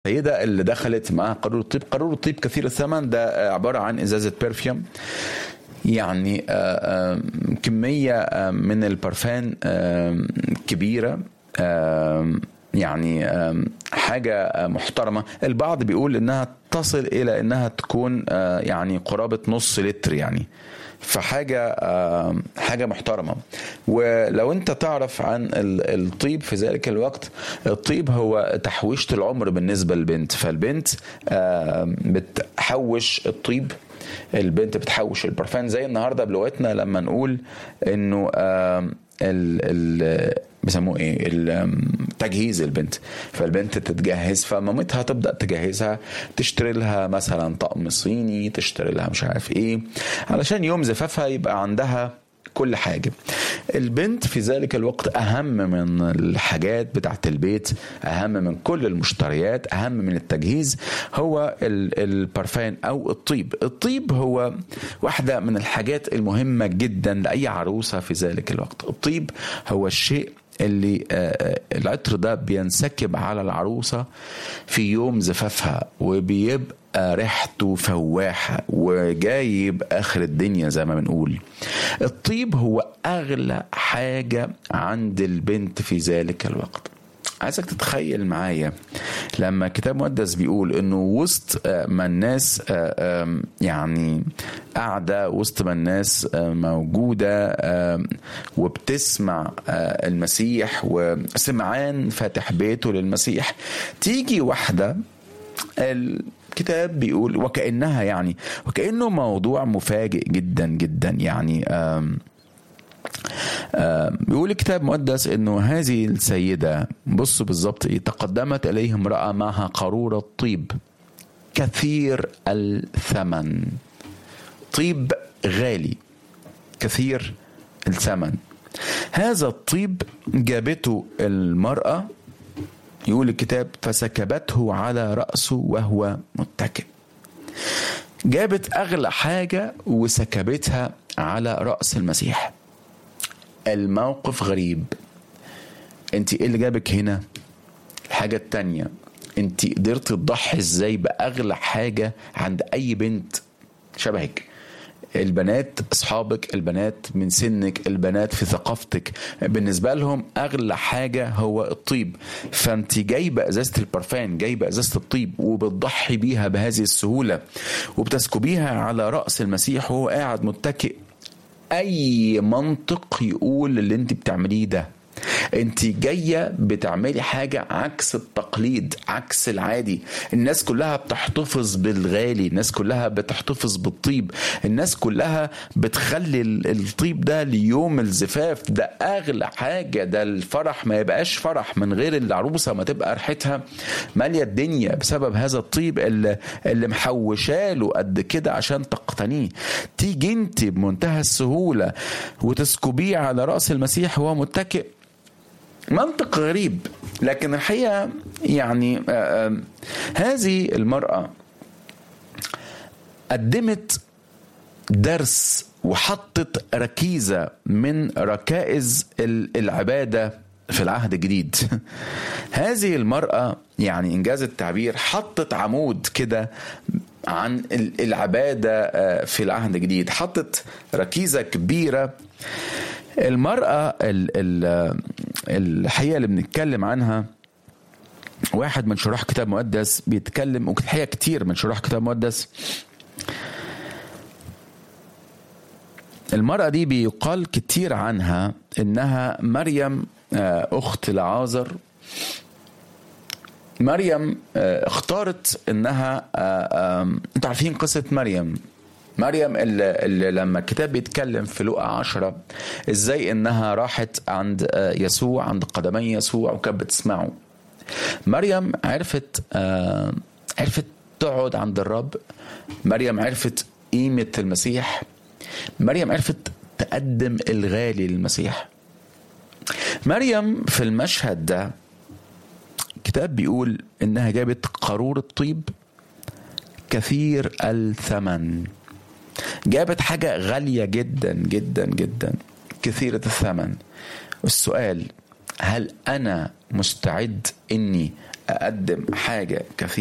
السيدة اللي دخلت معاها قارور الطيب قارور الطيب كثير الثمن ده عبارة عن إزازة برفيوم يعني آه، آه، كمية آه، من البرفان آه، كبيرة آه، يعني آه، حاجة آه، محترمة البعض بيقول إنها تصل إلى إنها تكون آه، يعني قرابة نص لتر يعني فحاجة آه، حاجة محترمة ولو انت تعرف عن ال- الطيب في ذلك الوقت الطيب هو تحويشة العمر بالنسبة للبنت فالبنت آه، بتحوش الطيب البنت بتحوش البرفان زي النهارده بلغتنا لما نقول انه آم، ال ال بيسموه ايه ال- تجهيز البنت فالبنت تتجهز فمامتها تبدا تجهزها تشتري لها مثلا طقم صيني تشتري لها مش عارف ايه علشان يوم زفافها يبقى عندها كل حاجة البنت في ذلك الوقت أهم من الحاجات بتاعت البيت أهم من كل المشتريات أهم من التجهيز هو ال- البرفان أو الطيب الطيب هو واحدة من الحاجات المهمة جدا لأي عروسة في ذلك الوقت الطيب هو الشيء اللي آه، العطر ده بينسكب على العروسة في يوم زفافها وبيبقى ريحته فواحة وجايب آخر الدنيا زي ما بنقول الطيب هو أغلى حاجة عند البنت في ذلك الوقت عايزك تتخيل معايا لما كتاب مقدس بيقول انه وسط آه، ما الناس آه، آم، يعني قاعده وسط ما الناس آه، موجوده آم، وبتسمع آه، المسيح وسمعان فاتح بيته للمسيح تيجي واحده الكتاب بيقول وكانها يعني وكانه موضوع مفاجئ جدا جدا يعني آم آه، بيقول الكتاب المقدس انه هذه السيده بصوا بالظبط ايه تقدمت اليه امراه معها قاروره طيب كثير الثمن طيب غالي كثير الثمن هذا الطيب جابته المراه يقول الكتاب فسكبته على راسه وهو متكئ جابت اغلى حاجه وسكبتها على راس المسيح الموقف غريب انت ايه اللي جابك هنا الحاجة التانية انت قدرت تضحي ازاي بأغلى حاجة عند أي بنت شبهك البنات اصحابك البنات من سنك البنات في ثقافتك بالنسبه لهم اغلى حاجه هو الطيب فانت جايبه ازازه البرفان جايبه ازازه الطيب وبتضحي بيها بهذه السهوله وبتسكبيها على راس المسيح وهو قاعد متكئ اي منطق يقول اللي انت بتعمليه ده انت جايه بتعملي حاجه عكس التقليد عكس العادي الناس كلها بتحتفظ بالغالي الناس كلها بتحتفظ بالطيب الناس كلها بتخلي ال- الطيب ده ليوم الزفاف ده اغلى حاجه ده الفرح ما يبقاش فرح من غير العروسه ما تبقى ريحتها ماليه الدنيا بسبب هذا الطيب اللي, اللي محوشاله قد كده عشان تقتنيه تيجي انت بمنتهى السهوله وتسكبيه على راس المسيح وهو متكئ منطق غريب لكن الحقيقه يعني آه، آه، هذه المراه قدمت درس وحطت ركيزه من ركائز ال- العباده في العهد الجديد هذه المرأة يعني إنجاز التعبير حطت عمود كده عن ال- العبادة آه، في العهد الجديد حطت ركيزة كبيرة المرأة ال- ال- الحقيقة اللي بنتكلم عنها واحد من شراح كتاب مقدس بيتكلم والحقيقة كتير من شراح كتاب مقدس المرأة دي بيقال كتير عنها إنها مريم آه، أخت لعازر مريم آه، اختارت إنها آه، آم، أنتوا عارفين قصة مريم مريم اللي, اللي لما الكتاب بيتكلم في لقا عشرة ازاي انها راحت عند آه، يسوع عند قدمي يسوع وكانت بتسمعه مريم عرفت آه، عرفت تقعد عند الرب مريم عرفت قيمة المسيح مريم عرفت تقدم الغالي للمسيح مريم في المشهد ده كتاب بيقول انها جابت قارورة طيب كثير الثمن جابت حاجة غالية جدا جدا جدا كثيرة الثمن السؤال هل أنا مستعد إني اقدم حاجه كثيره